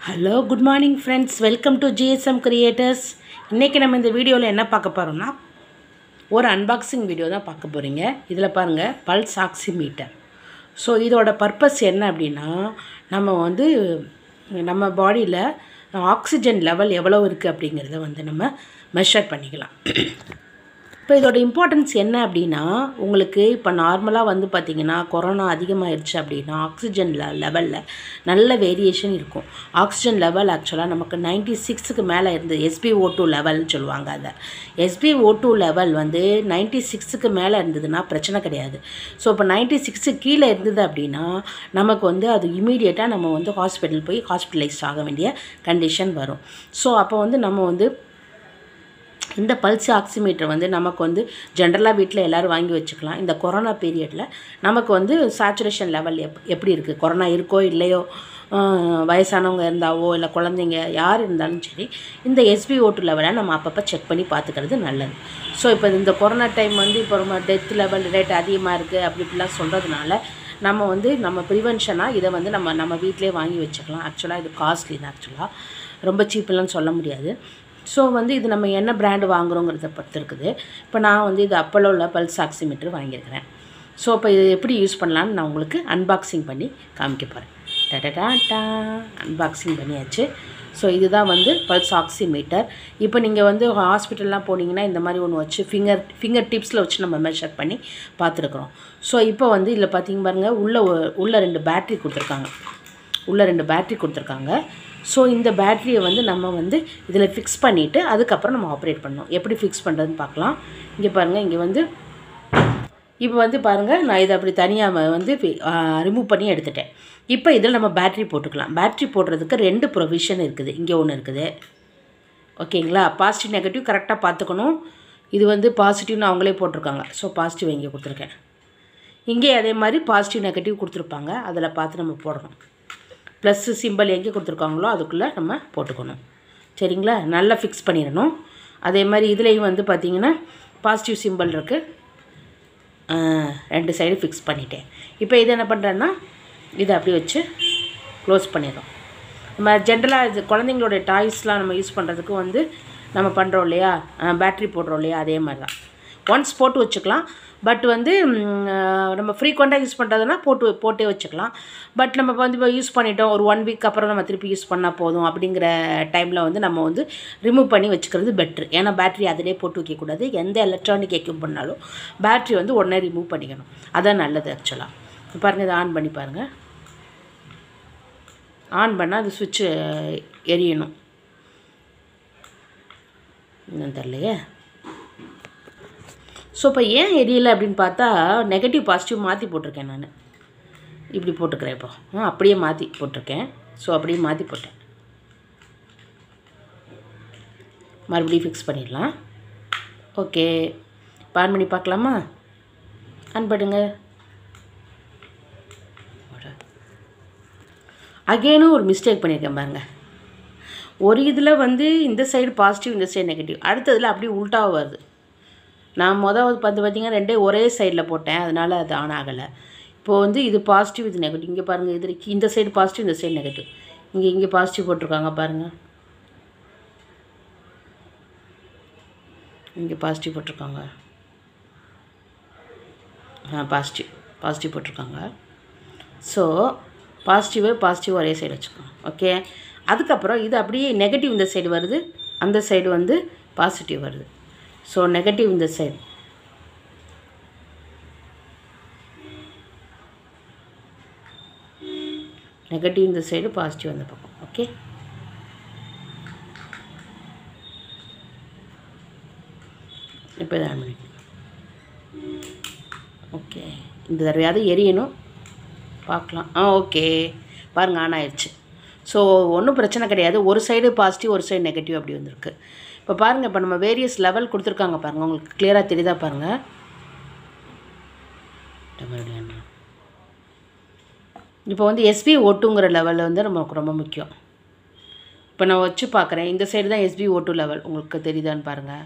hello good morning friends welcome to GSM creators இன்றைக்கி நம்ம இந்த வீடியோவில் என்ன பார்க்க போகிறோம்னா ஒரு அன்பாக்சிங் வீடியோ தான் பார்க்க போகிறீங்க இதில் பாருங்கள் பல்ஸ் ஆக்சிமீட்டர் ஸோ இதோட பர்பஸ் என்ன அப்படின்னா நம்ம வந்து நம்ம பாடியில் ஆக்சிஜன் லெவல் எவ்வளோ இருக்குது அப்படிங்கிறத வந்து நம்ம மெஷர் பண்ணிக்கலாம் இப்போ இதோட இம்பார்ட்டன்ஸ் என்ன அப்படின்னா உங்களுக்கு இப்போ நார்மலாக வந்து பார்த்திங்கன்னா கொரோனா அதிகமாகிடுச்சு அப்படின்னா ஆக்சிஜன் லெ லெவலில் நல்ல வேரியேஷன் இருக்கும் ஆக்சிஜன் லெவல் ஆக்சுவலாக நமக்கு நைன்டி சிக்ஸுக்கு மேலே இருந்து எஸ்பிஓ டூ லெவல்னு சொல்லுவாங்க அதை எஸ்பிஓ டூ லெவல் வந்து நைன்டி சிக்ஸுக்கு மேலே இருந்ததுன்னா பிரச்சனை கிடையாது ஸோ இப்போ நைன்டி சிக்ஸுக்கு கீழே இருந்தது அப்படின்னா நமக்கு வந்து அது இமீடியட்டாக நம்ம வந்து ஹாஸ்பிட்டல் போய் ஹாஸ்பிட்டலைஸ் ஆக வேண்டிய கண்டிஷன் வரும் ஸோ அப்போ வந்து நம்ம வந்து இந்த பல்ஸ் ஆக்சிமீட்டர் வந்து நமக்கு வந்து ஜென்ரலாக வீட்டில் எல்லோரும் வாங்கி வச்சுக்கலாம் இந்த கொரோனா பீரியடில் நமக்கு வந்து சேச்சுரேஷன் லெவல் எப் எப்படி இருக்குது கொரோனா இருக்கோ இல்லையோ ஆஹ் வயசானவங்க இருந்தாவோ இல்லை குழந்தைங்க யார் இருந்தாலும் சரி இந்த எஸ்பி ஓட்டு லெவலை நம்ம அப்பப்போ செக் பண்ணி பார்த்துக்கிறது நல்லது ஸோ இப்போ இந்த கொரோனா டைம் வந்து இப்போ ரொம்ப டெத் லெவல் ரேட் அதிகமாக இருக்குது அப்படி இப்படிலாம் சொல்கிறதுனால நம்ம வந்து நம்ம ப்ரிவென்ஷனாக இதை வந்து நம்ம நம்ம வீட்டிலே வாங்கி வச்சுக்கலாம் ஆக்சுவலாக இது காஸ்ட்லி தான் ஆக்சுவலாக ரொம்ப சீப்பெல்லாம் சொல்ல முடியாது ஸோ வந்து இது நம்ம என்ன பிராண்டு வாங்குறோங்கிறத பொறுத்து இருக்குது இப்போ நான் வந்து இது அப்போலோவில் பல்ஸ் ஆக்சிமீட்டர் வாங்கியிருக்கிறேன் ஸோ இப்போ இது எப்படி யூஸ் பண்ணலான்னு நான் உங்களுக்கு அன்பாக்சிங் பண்ணி காமிக்க போகிறேன் டடடாட்டா அன்பாக்சிங் பண்ணியாச்சு ஸோ இதுதான் வந்து பல்ஸ் ஆக்சிமீட்டர் இப்போ நீங்கள் வந்து ஹாஸ்பிட்டல்லாம் போனீங்கன்னா இந்த மாதிரி ஒன்று வச்சு ஃபிங்கர் ஃபிங்கர் டிப்ஸில் வச்சு நம்ம மெஷர் பண்ணி பார்த்துருக்குறோம் ஸோ இப்போ வந்து இதில் பார்த்தீங்க பாருங்கள் உள்ள ஒ- உள்ள ரெண்டு பேட்ரி கொடுத்துருக்காங்க உள்ள ரெண்டு பேட்ரி கொடுத்துருக்காங்க ஸோ இந்த பேட்டரியை வந்து நம்ம வந்து இதில் ஃபிக்ஸ் பண்ணிவிட்டு அதுக்கப்புறம் நம்ம ஆப்ரேட் பண்ணணும் எப்படி ஃபிக்ஸ் பண்ணுறதுன்னு பார்க்கலாம் இங்கே பாருங்கள் இங்கே வந்து இப்போ வந்து பாருங்கள் நான் இதை அப்படி தனியாக வந்து ரிமூவ் பண்ணி எடுத்துட்டேன் இப்போ இதில் நம்ம பேட்ரி போட்டுக்கலாம் பேட்ரி போடுறதுக்கு ரெண்டு ப்ரொவிஷன் இருக்குது இங்கே ஒன்று இருக்குது ஓகேங்களா பாசிட்டிவ் நெகட்டிவ் கரெக்டாக பார்த்துக்கணும் இது வந்து பாசிட்டிவ்னு அவங்களே போட்டிருக்காங்க ஸோ பாசிட்டிவ் இங்கே கொடுத்துருக்கேன் இங்கே அதே மாதிரி பாசிட்டிவ் நெகட்டிவ் கொடுத்துருப்பாங்க அதில் பார்த்து நம்ம போடணும் ப்ளஸ் சிம்பிள் எங்கே கொடுத்துருக்காங்களோ அதுக்குள்ளே நம்ம போட்டுக்கணும் சரிங்களா நல்லா ஃபிக்ஸ் பண்ணிடணும் அதே மாதிரி இதுலேயும் வந்து பார்த்திங்கன்னா பாசிட்டிவ் சிம்பிள் இருக்குது ரெண்டு சைடு ஃபிக்ஸ் பண்ணிட்டேன் இப்போ இது என்ன பண்ணுறேன்னா இதை அப்படியே வச்சு க்ளோஸ் பண்ணிடுறோம் நம்ம ஜென்ரலாக இது குழந்தைங்களோட டாய்ஸ்லாம் நம்ம யூஸ் பண்ணுறதுக்கு வந்து நம்ம பண்ணுறோம் இல்லையா பேட்ரி போடுறோம் இல்லையா அதே மாதிரி தான் ஒன்ஸ் போட்டு வச்சுக்கலாம் பட் வந்து ம், அஹ், நம்ம ஃப்ரீக்வெண்ட்டாக யூஸ் பண்ணுறதுனா போட்டு போட்டே வச்சுக்கலாம் பட் நம்ம வந்து இப்போ யூஸ் பண்ணிட்டோம் ஒரு ஒன் வீக் அப்புறம் நம்ம திருப்பி யூஸ் பண்ணால் போதும் அப்படிங்கிற டைமில் வந்து நம்ம வந்து ரிமூவ் பண்ணி வச்சுக்கிறது பெட்ரு ஏன்னா பேட்ரி அதிலே போட்டு வைக்கக்கூடாது எந்த எலக்ட்ரானிக் எக்யூப் பண்ணாலும் பேட்ரி வந்து உடனே ரிமூவ் பண்ணிக்கணும் அதான் நல்லது ஆக்சுவலாக பாருங்கள் இதை ஆன் பண்ணி பாருங்கள் ஆன் பண்ணால் அது சுவிட்சு எரியணும் இன்னும் தெரியலையே ஸோ இப்போ ஏன் எரியல அப்படின்னு பார்த்தா நெகட்டிவ் பாசிட்டிவ் மாற்றி போட்டிருக்கேன் நான் இப்படி போட்டுக்கிறேன் இப்போ ஆ, அப்படியே மாற்றி போட்டிருக்கேன் ஸோ அப்படியே மாற்றி போட்டேன் மறுபடியும் ஃபிக்ஸ் பண்ணிடலாம் ஓகே ஆன் பண்ணி பார்க்கலாமா ஆன் பண்ணுங்க அகெயினும் ஒரு மிஸ்டேக் பண்ணியிருக்கேன் பாருங்கள் ஒரு இதில் வந்து இந்த சைடு பாசிட்டிவ் இந்த சைடு நெகட்டிவ் அடுத்ததில் அப்படியே உல்ட்டாக வருது நான் மொதல் பார்த்து பார்த்தீங்கன்னா ரெண்டே ஒரே சைடில் போட்டேன் அதனால் அது ஆன் ஆகலை இப்போ வந்து இது பாசிட்டிவ் இது நெகட்டிவ் இங்கே பாருங்கள் இது இந்த சைடு பாசிட்டிவ் இந்த சைடு நெகட்டிவ் இங்கே இங்கே பாசிட்டிவ் போட்டிருக்காங்க பாருங்கள் இங்கே பாசிட்டிவ் போட்டிருக்காங்க ஆ பாசிட்டிவ் பாசிட்டிவ் போட்டிருக்காங்க ஸோ பாசிட்டிவே பாசிட்டிவ் ஒரே சைடு வச்சுக்கோங்க ஓகே அதுக்கப்புறம் இது அப்படியே நெகட்டிவ் இந்த சைடு வருது அந்த சைடு வந்து பாசிட்டிவ் வருது ஸோ நெகட்டிவ் இந்த சைடு நெகட்டிவ் இந்த சைடு பாசிட்டிவ் அந்த பக்கம் ஓகே இப்போ இதை ஆன் பண்ணிக்கணும் ஓகே இந்த தடவையாவது எரியணும் பார்க்கலாம் ஆ ஓகே பாருங்க ஆன் ஆயிடுச்சு ஸோ ஒன்றும் பிரச்சனை கிடையாது ஒரு சைடு பாசிட்டிவ் ஒரு சைடு நெகட்டிவ் அப்படி வந்திருக்கு இப்போ பாருங்கள் இப்போ நம்ம வேரியஸ் லெவல் கொடுத்துருக்காங்க பாருங்கள் உங்களுக்கு கிளியராக தெரியுதா பாருங்கள் இப்போ வந்து எஸ்பி ஓட்டுங்கிற லெவலில் வந்து நமக்கு ரொம்ப முக்கியம் இப்போ நான் வச்சு பார்க்குறேன் இந்த சைடு தான் எஸ்பி ஓட்டு லெவல் உங்களுக்கு தெரியுதான்னு பாருங்கள்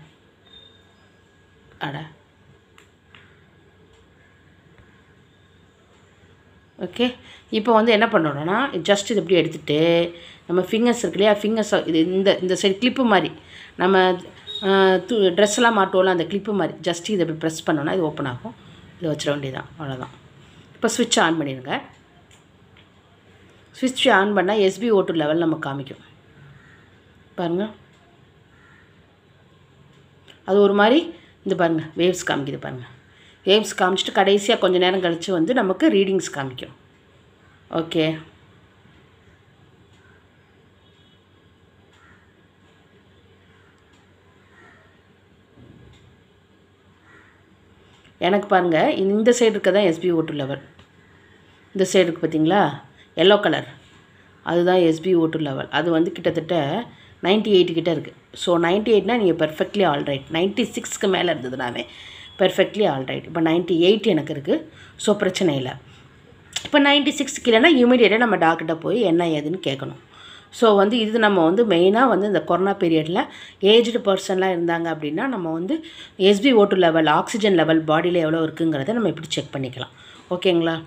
அட ஓகே இப்போ வந்து என்ன பண்ணணும்னா ஜஸ்ட் இது இப்படி எடுத்துகிட்டு நம்ம ஃபிங்கர்ஸ் இருக்கு இல்லையா ஃபிங்கர்ஸ் இது இந்த இந்த சைடு கிளிப்பு மாதிரி நம்ம ட்ரெஸ்லாம் மாட்டுவோம்ல அந்த கிளிப்பு மாதிரி ஜஸ்ட் இதை இப்படி ப்ரெஸ் பண்ணோன்னா இது ஓப்பன் ஆகும் இதை வச்சிட வேண்டியதான் அவ்வளோதான் இப்போ ஸ்விட்ச் ஆன் பண்ணிடுங்க ஸ்விட்ச் ஆன் பண்ணால் எஸ்பி ஓட்டு லெவல் நமக்கு காமிக்கும் பாருங்கள் அது ஒரு மாதிரி இந்த பாருங்கள் வேவ்ஸ் காமிக்குது பாருங்கள் வேவ்ஸ் காமிச்சிட்டு கடைசியாக கொஞ்சம் நேரம் கழித்து வந்து நமக்கு ரீடிங்ஸ் காமிக்கும் ஓகே எனக்கு பாருங்கள் இந்த சைடு இருக்க தான் எஸ்பி ஓட்டு லெவல் இந்த சைடு இருக்குது பார்த்தீங்களா எல்லோ கலர் அதுதான் எஸ்பி ஓட்டு லெவல் அது வந்து கிட்டத்தட்ட நைன்ட்டி எயிட் கிட்ட இருக்குது ஸோ நைன்ட்டி எயிட்னா நீங்கள் பெர்ஃபெக்ட்லி ஆல்ரைட் நைன்ட்டி சிக்ஸ்க்கு மேலே இருந்ததுனாவே பெர்ஃபெக்ட்லி ஆல்ரைட் இப்போ நைன்ட்டி எயிட் எனக்கு இருக்குது ஸோ பிரச்சனை இல்லை இப்போ நைன்ட்டி சிக்ஸ்க்கு இல்லைன்னா இமீடியட்டாக நம்ம டாக்டர்கிட்ட போய் என்ன ஏதுன்னு கேட்கணும் ஸோ வந்து இது நம்ம வந்து மெயினாக வந்து இந்த கொரோனா பீரியடில் ஏஜ்டு பர்சன்லாம் இருந்தாங்க அப்படின்னா நம்ம வந்து எஸ்பி ஓட்டு லெவல் ஆக்சிஜன் லெவல் பாடியில் எவ்வளோ இருக்குங்கிறத நம்ம இப்படி செக் பண்ணிக்கலாம் ஓகேங்களா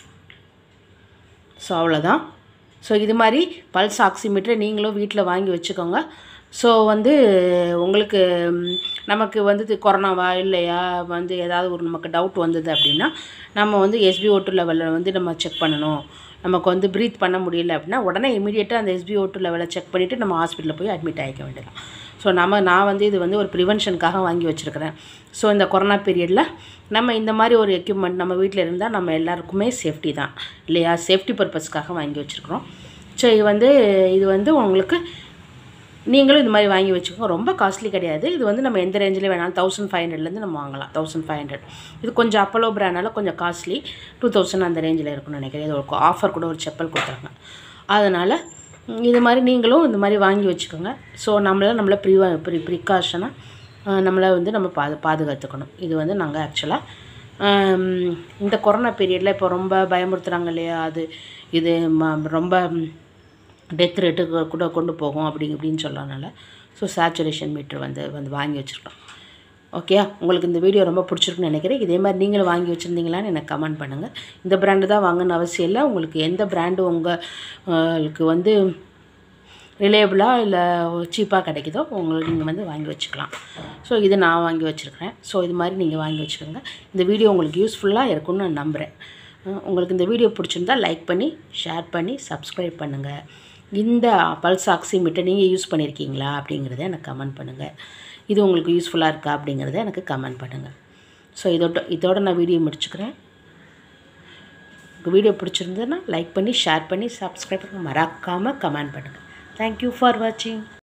ஸோ அவ்வளோதான் ஸோ இது மாதிரி பல்ஸ் ஆக்சிமீட்டரை நீங்களும் வீட்டில் வாங்கி வச்சுக்கோங்க ஸோ வந்து உங்களுக்கு ம், நமக்கு வந்து கொரோனாவா இல்லையா வந்து ஏதாவது ஒரு நமக்கு டவுட் வந்தது அப்படின்னா நம்ம வந்து எஸ்பி ஓட்டு லெவலில் வந்து நம்ம செக் பண்ணணும் நமக்கு வந்து ப்ரீத் பண்ண முடியல அப்படின்னா உடனே இமீடியட்டாக அந்த எஸ்பி ஓட்டு லெவலை செக் பண்ணிவிட்டு நம்ம ஹாஸ்பிட்டலில் போய் அட்மிட் ஆகிக்க வேண்டியதான் ஸோ நம்ம நான் வந்து இது வந்து ஒரு ப்ரிவென்ஷனுக்காக வாங்கி வச்சுருக்கிறேன் ஸோ இந்த கொரோனா பீரியடில் நம்ம இந்த மாதிரி ஒரு எக்யூப்மெண்ட் நம்ம வீட்டில் இருந்தால் நம்ம எல்லாருக்குமே சேஃப்டி தான் இல்லையா சேஃப்டி பர்பஸ்க்காக வாங்கி வச்சுருக்குறோம் ஸோ இது வந்து இது வந்து உங்களுக்கு நீங்களும் இது மாதிரி வாங்கி வச்சுக்கோங்க ரொம்ப காஸ்ட்லி கிடையாது இது வந்து நம்ம எந்த ரேஞ்சில் வேணாலும் தௌசண்ட் ஃபைவ் ஹண்ட்ரட்லேருந்து நம்ம வாங்கலாம் தௌசண்ட் ஃபைவ் ஹண்ட்ரட் இது கொஞ்சம் அப்பலோ பிராண்டால கொஞ்சம் காஸ்ட்லி டூ தௌசண்ட் அந்த ரேஞ்சில் இருக்கும்னு நினைக்கிறேன் இது ஒரு ஆஃபர் கூட ஒரு செப்பல் கொடுத்தாங்க அதனால் ம், இது மாதிரி நீங்களும் இந்த மாதிரி வாங்கி வச்சுக்கோங்க ஸோ நம்மள நம்மளை ப்ரிவ ப்ரி ப்ரிகாஷனாக நம்மளை வந்து நம்ம பாது பாதுகாத்துக்கணும் இது வந்து நாங்கள் ஆக்சுவலாக இந்த கொரோனா பீரியடில் இப்போ ரொம்ப பயமுறுத்துகிறாங்க இல்லையா அது இது ம- ரொம்ப டெத் ரேட்டு கூட கொண்டு போகும் அப்படி இப்படின்னு சொல்லனால ஸோ சேச்சுரேஷன் மீட்டர் வந்து வந்து வாங்கி வச்சுருக்கோம் ஓகே உங்களுக்கு இந்த வீடியோ ரொம்ப பிடிச்சிருக்குன்னு நினைக்கிறேன் இதே மாதிரி நீங்களும் வாங்கி வச்சுருந்தீங்களான்னு எனக்கு கமெண்ட் பண்ணுங்கள் இந்த பிராண்டு தான் வாங்கணும்னு அவசியம் இல்லை உங்களுக்கு எந்த பிராண்டு உங்களுக்கு வந்து ரிலேபிளாக இல்லை சீப்பாக கிடைக்குதோ உங்களுக்கு நீங்கள் வந்து வாங்கி வச்சுக்கலாம் ஸோ இது நான் வாங்கி வச்சுருக்கிறேன் ஸோ இது மாதிரி நீங்கள் வாங்கி வச்சுக்கோங்க இந்த வீடியோ உங்களுக்கு யூஸ்ஃபுல்லாக இருக்கும்னு நான் நம்புகிறேன் அஹ் உங்களுக்கு இந்த வீடியோ பிடிச்சிருந்தா லைக் பண்ணி ஷேர் பண்ணி சப்ஸ்கிரைப் பண்ணுங்கள் இந்த பல்ஸ் ஆக்சிமீட்டர் நீங்கள் யூஸ் பண்ணியிருக்கீங்களா அப்படிங்கிறத எனக்கு கமெண்ட் பண்ணுங்கள் இது உங்களுக்கு யூஸ்ஃபுல்லாக இருக்கா அப்படிங்கிறத எனக்கு கமெண்ட் பண்ணுங்கள் ஸோ இதோட இதோட நான் வீடியோ முடிச்சுக்கிறேன் உங்கள் வீடியோ பிடிச்சிருந்ததுன்னா லைக் பண்ணி ஷேர் பண்ணி சப்ஸ்கிரைப் பண்ணி மறக்காமல் கமெண்ட் பண்ணுங்கள் தேங்க்யூ ஃபார் வாட்சிங்